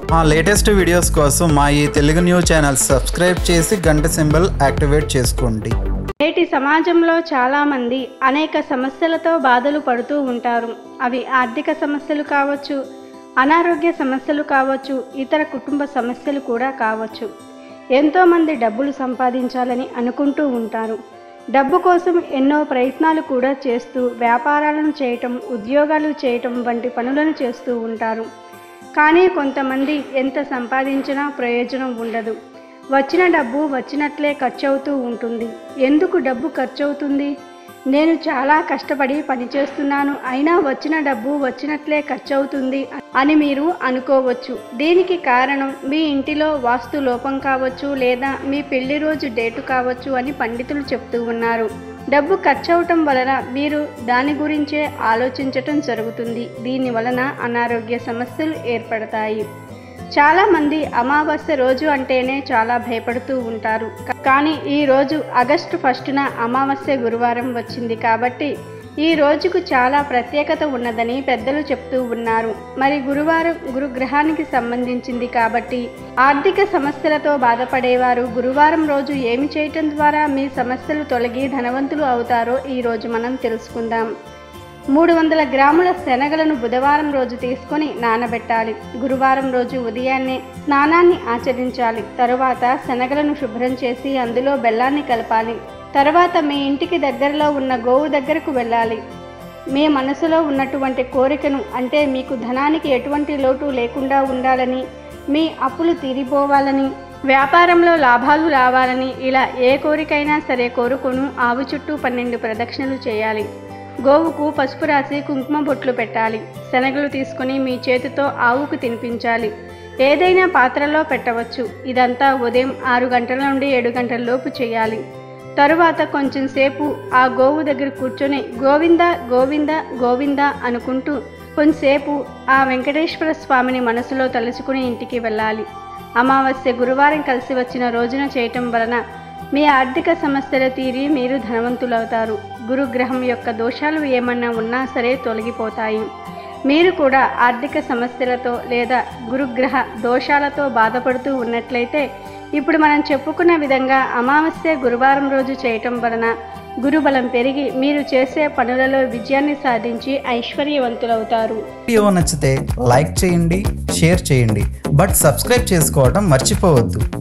మా latest videos కోసం మా ఈ తెలుగు న్యూస్ ఛానల్ సబ్స్క్రైబ్ చేసి గంట సింబల్ యాక్టివేట్ చేసుకోండి నేటి సమాజంలో చాలామంది అనేక సమస్యలతో బాధలు పడుతూ ఉంటారు అవి ఆర్థిక సమస్యలు కావచ్చు అనారోగ్య సమస్యలు కావచ్చు ఇతర కుటుంబ సమస్యలు కూడా కావచ్చు ఎంతోమంది డబ్బులు సంపాదించాలని అనుకుంటూ ఉంటారు డబ్బు కోసం ఎన్నో ప్రయత్నాలు కూడా చేస్తూ వ్యాపారాలను చేయటం ఉద్యోగాలు చేయటం వంటి పనులను చేస్తూ ఉంటారు కానీ కొంతమంది ఎంత సంపాదించినా ప్రయోజనం ఉండదు వచ్చిన డబ్బు వచ్చినట్లే ఖర్చు అవుతూ ఉంటుంది ఎందుకు డబ్బు ఖర్చు అవుతుంది నేను చాలా కష్టపడి పనిచేస్తున్నాను అయినా వచ్చిన డబ్బు వచ్చినట్లే ఖర్చు అవుతుంది అని మీరు అనుకోవచ్చు దీనికి కారణం మీ ఇంటిలో వాస్తు లోపం కావచ్చు లేదా మీ పెళ్లి రోజు డేటు కావచ్చు అని పండితులు చెప్తూ ఉన్నారు డబ్బు ఖర్చు అవటం వలన మీరు దాని గురించే ఆలోచించటం జరుగుతుంది దీని వలన అనారోగ్య సమస్యలు ఏర్పడతాయి చాలామంది అమావాస్య రోజు అంటేనే చాలా భయపడుతూ ఉంటారు కానీ ఈ రోజు ఆగస్టు ఫస్టున అమావాస్య గురువారం వచ్చింది కాబట్టి ఈ రోజుకు చాలా ప్రత్యేకత ఉన్నదని పెద్దలు చెప్తూ ఉన్నారు మరి గురువారం గురుగ్రహానికి సంబంధించింది కాబట్టి ఆర్థిక సమస్యలతో బాధపడేవారు గురువారం రోజు ఏమి చేయటం ద్వారా మీ సమస్యలు తొలగి ధనవంతులు అవుతారో ఈ రోజు మనం తెలుసుకుందాం మూడు వందల గ్రాముల శనగలను బుధవారం రోజు తీసుకొని నానబెట్టాలి గురువారం రోజు ఉదయాన్నే స్నానాన్ని ఆచరించాలి తరువాత శనగలను శుభ్రం చేసి అందులో బెల్లాన్ని కలపాలి తర్వాత మీ ఇంటికి దగ్గరలో ఉన్న గోవు దగ్గరకు వెళ్ళాలి మీ మనసులో ఉన్నటువంటి కోరికను అంటే మీకు ధనానికి ఎటువంటి లోటు లేకుండా ఉండాలని మీ అప్పులు తీరిపోవాలని వ్యాపారంలో లాభాలు రావాలని ఇలా ఏ కోరికైనా సరే కోరుకును ఆవు చుట్టూ పన్నెండు ప్రదక్షిణలు చేయాలి గోవుకు పసుపు రాసి కుంకుమ బొట్లు పెట్టాలి శనగలు తీసుకుని మీ చేతితో ఆవుకు తినిపించాలి ఏదైనా పాత్రలో పెట్టవచ్చు ఇదంతా ఉదయం ఆరు గంటల నుండి ఏడు గంటల లోపు చేయాలి తరువాత కొంచెం సేపు ఆ గోవు దగ్గర కూర్చొని గోవింద గోవింద గోవింద అనుకుంటూ కొంతసేపు ఆ వెంకటేశ్వర స్వామిని మనసులో తలుచుకుని ఇంటికి వెళ్ళాలి అమావాస్య గురువారం కలిసి వచ్చిన రోజున చేయటం వలన మీ ఆర్థిక సమస్యలు తీరి మీరు ధనవంతులవుతారు గురుగ్రహం యొక్క దోషాలు ఏమన్నా ఉన్నా సరే తొలగిపోతాయి మీరు కూడా ఆర్థిక సమస్యలతో లేదా గురుగ్రహ దోషాలతో బాధపడుతూ ఉన్నట్లయితే ఇప్పుడు మనం చెప్పుకున్న విధంగా అమావాస్య గురువారం రోజు చేయటం వలన గురుబలం పెరిగి మీరు చేసే పనులలో విజయాన్ని సాధించి ఐశ్వర్యవంతులవుతారు వీడియో నచ్చితే లైక్ చేయండి షేర్ చేయండి బట్ సబ్స్క్రైబ్ చేసుకోవడం మర్చిపోవద్దు